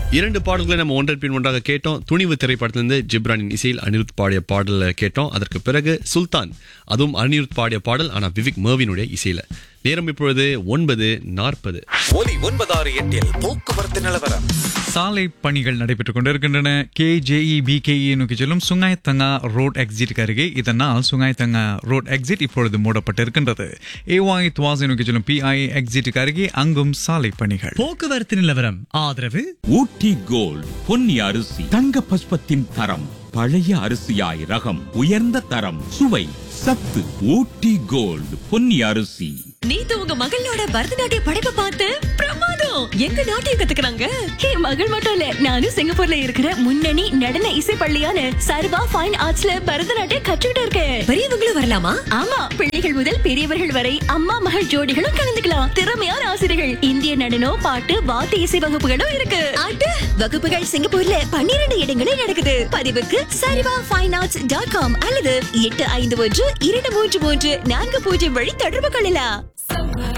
இரண்டு பாடல்களை நம்ம ஒன்றன் பின் ஒன்றாக கேட்டோம் துணிவு திரைப்படத்திலிருந்து ஜிப்ரானின் இசையில் அனிருத் பாடிய பாடல் கேட்டோம் அதற்கு பிறகு சுல்தான் அதுவும் அனிருத் பாடிய பாடல் ஆனா விவிக் மர்வினுடைய இசையில நேரம் இப்பொழுது ஒன்பது நாற்பது ஒலி ஒன்பதாறு எட்டில் போக்குவரத்து நிலவரம் சாலை பணிகள் நடைபெற்றுக் கொண்டிருக்கின்றன கே ஜேஇ பிகேஇ நோக்கி செல்லும் சுங்காய் தங்கா ரோட் எக்ஸிட்டுக்கு அருகே இதனால் சுங்காய் தங்கா ரோட் எக்ஸிட் இப்பொழுது மூடப்பட்டிருக்கின்றது ஏவாய் துவாசை நோக்கி செல்லும் பிஐ எக்ஸிட்டுக்கு அருகே அங்கும் சாலை பணிகள் போக்குவரத்து நிலவரம் ஆதரவு ஊட்டி கோல்ட் பொன்னி அரிசி தங்க பஸ்பத்தின் தரம் பழைய அரிசியாய் ரகம் உயர்ந்த தரம் சுவை சத்து ஊட்டி கோல்ட் பொன்னி அரிசி நேத்து உங்க மகளோட பரதநாட்டிய படைப்பை பார்த்து பிரமாதம் எங்க நாட்டையும் கத்துக்கிறாங்க என் மகள் மட்டும் இல்ல நானும் சிங்கப்பூர்ல இருக்கிற முன்னணி நடன இசை பள்ளியான சர்வா ஃபைன் ஆர்ட்ஸ்ல பரதநாட்டியம் கற்றுக்கிட்டு இருக்கேன் பெரியவங்களும் வரலாமா ஆமா பிள்ளைகள் முதல் பெரியவர்கள் வரை அம்மா மகள் ஜோடிகளும் கலந்துக்கலாம் திறமையான ஆசிரியர்கள் இந்திய நடனம் பாட்டு வாத்திய இசை வகுப்புகளும் இருக்கு ஆட்டு வகுப்புகள் சிங்கப்பூர்ல பன்னிரண்டு இடங்களில் நடக்குது பதிவுக்கு சரிவா ஃபைன் ஆர்ட்ஸ் டாட் காம் அல்லது எட்டு ஐந்து ஒன்று இரண்டு மூன்று மூன்று நான்கு பூஜ்ஜியம் வழி தொடர்பு கொள்ளலாம்